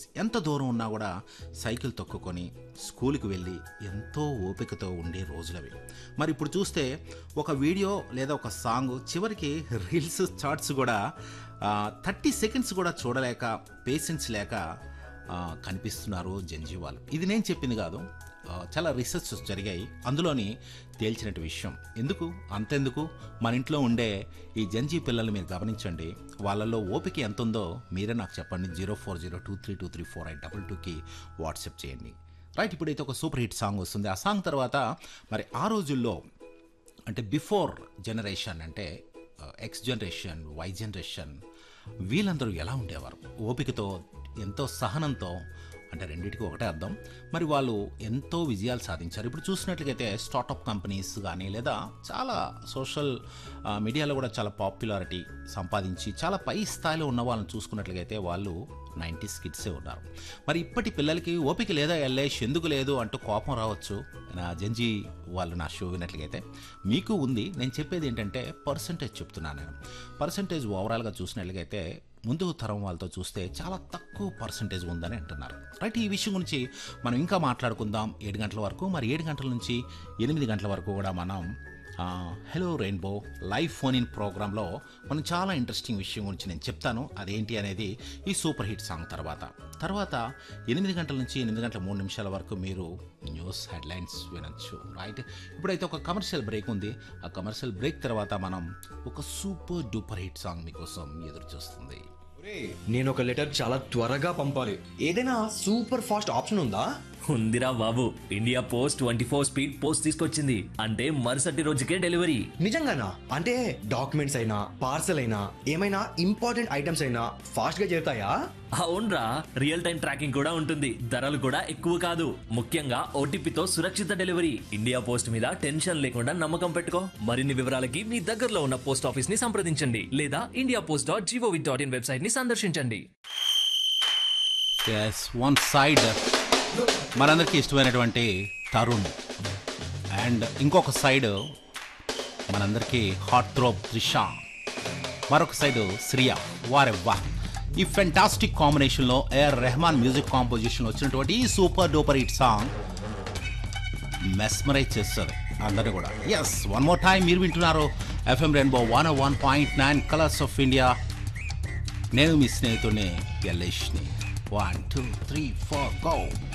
ఎంత దూరం ఉన్నా కూడా సైకిల్ తొక్కుకొని స్కూల్కి వెళ్ళి ఎంతో ఓపికతో ఉండే రోజులవి మరి ఇప్పుడు చూస్తే ఒక వీడియో లేదా ఒక సాంగ్ చివరికి రీల్స్ చార్ట్స్ కూడా థర్టీ సెకండ్స్ కూడా చూడలేక పేషెన్స్ లేక ఆ, కనిపిస్తున్నారు జంజీ వాళ్ళు ఇది నేను చెప్పింది కాదు ఆ, చాలా రీసెర్చ్ జరిగాయి అందులోని తేల్చినట్టు విషయం ఎందుకు అంతెందుకు మన ఇంట్లో ఉండే ఈ జంజీ పిల్లల్ని మీరు గమనించండి వాళ్ళలో ఓపిక ఎంత ఉందో మీరే నాకు చెప్పండి zero four zero two three two three four eight double టూకి వాట్సాప్ చేయండి రైట్ ఇప్పుడైతే ఒక సూపర్ హిట్ సాంగ్ వస్తుంది ఆ సాంగ్ తర్వాత మరి ఆ రోజుల్లో అంటే బిఫోర్ జనరేషన్ అంటే ఎక్స్ జనరేషన్ వై జనరేషన్ వీళ్ళందరూ ఎలా ఉండేవారు ఓపికతో ఎంతో సహనంతో అంటే రెండింటికి ఒకటే అర్థం మరి వాళ్ళు ఎంతో విజయాలు సాధించారు ఇప్పుడు చూసినట్లయితే స్టార్టప్ కంపెనీస్ కానీ లేదా చాలా సోషల్ ఆ, మీడియాలో కూడా చాలా పాపులారిటీ సంపాదించి చాలా పై స్థాయిలో ఉన్న వాళ్ళని చూసుకున్నట్లయితే వాళ్ళు నైంటీస్ కిడ్సే ఉన్నారు మరి ఇప్పటి పిల్లలకి ఓపిక లేదా ఎల్లేష్ ఎందుకు లేదు అంటూ కోపం రావచ్చు నా జంజీ వాళ్ళు నా షో విన్నట్లయితే మీకు ఉంది నేను చెప్పేది ఏంటంటే పర్సంటేజ్ చెప్తున్నాను నేను పర్సంటేజ్ ఓవరాల్గా చూసినట్లయితే ముందు తరం వాళ్ళతో చూస్తే చాలా తక్కువ పర్సంటేజ్ ఉందని అంటున్నారు రైట్ ఈ విషయం గురించి మనం ఇంకా మాట్లాడుకుందాం ఏడు గంటల వరకు మరి ఏడు గంటల నుంచి ఎనిమిది గంటల వరకు కూడా మనం ఆ, hello rainbow live phone in ప్రోగ్రాంలో మనం చాలా ఇంట్రెస్టింగ్ విషయం గురించి నేను చెప్తాను అదేంటి అనేది ఈ సూపర్ హిట్ సాంగ్ తర్వాత తర్వాత ఎనిమిది గంటల నుంచి ఎనిమిది గంటల మూడు నిమిషాల వరకు మీరు న్యూస్ హెడ్లైన్స్ వినొచ్చు రైట్ ఇప్పుడైతే ఒక కమర్షియల్ బ్రేక్ ఉంది ఆ కమర్షియల్ బ్రేక్ తర్వాత మనం ఒక సూపర్ డూపర్ హిట్ సాంగ్ మీకోసం ఎదురు చూస్తుంది నేను ఒక లెటర్ చాలా త్వరగా పంపాలి ఏదైనా సూపర్ ఫాస్ట్ ఆప్షన్ ఉందా ఉందిరా బాబు India post twenty four speed post తీసుకొచ్చింది అంటే మరుసటి రోజుకే డెలివరీ నిజంగానా అంటే డాక్యుమెంట్స్ అయినా పార్సల్ అయినా ఏమైనా ఇంపార్టెంట్ ఐటమ్స్ అయినా ఫాస్ట్ గా చేరుతాయా అవునరా రియల్ టైం ట్రాకింగ్ కూడా ఉంటుంది ధరలు కూడా ఎక్కువ కాదు ముఖ్యంగా ఓటీపీతో సురక్షిత డెలివరీ ఇండియా పోస్ట్ మీద టెన్షన్ లేకుండా నమ్మకం పెట్టుకో మరిన్ని వివరాలకి మీ దగ్గరలో ఉన్న పోస్ట్ ఆఫీస్ ని సంప్రదించండి లేదా India post dot gov dot in website ని సందర్శించండి ఎస్ వన్ సైడ్ మనందరికీ ఇష్టమైనటువంటి తరుణ్ అండ్ ఇంకొక సైడ్ మనందరికీ హాట్ థ్రోప్ త్రిష మరొక సైడ్ శ్రియా వారెవ్వా ఈ ఫెంటాస్టిక్ కాంబినేషన్లో ఏఆర్ రెహమాన్ మ్యూజిక్ కాంపోజిషన్లో వచ్చినటువంటి ఈ super duper hit song mesmerize చేస్తుంది అందరూ కూడా ఎస్ వన్ మోర్ టైం మీరు వింటున్నారు FM rainbow one one point nine colours of India నేను మీ స్నేహితుడిని యలేష్ని one two three four go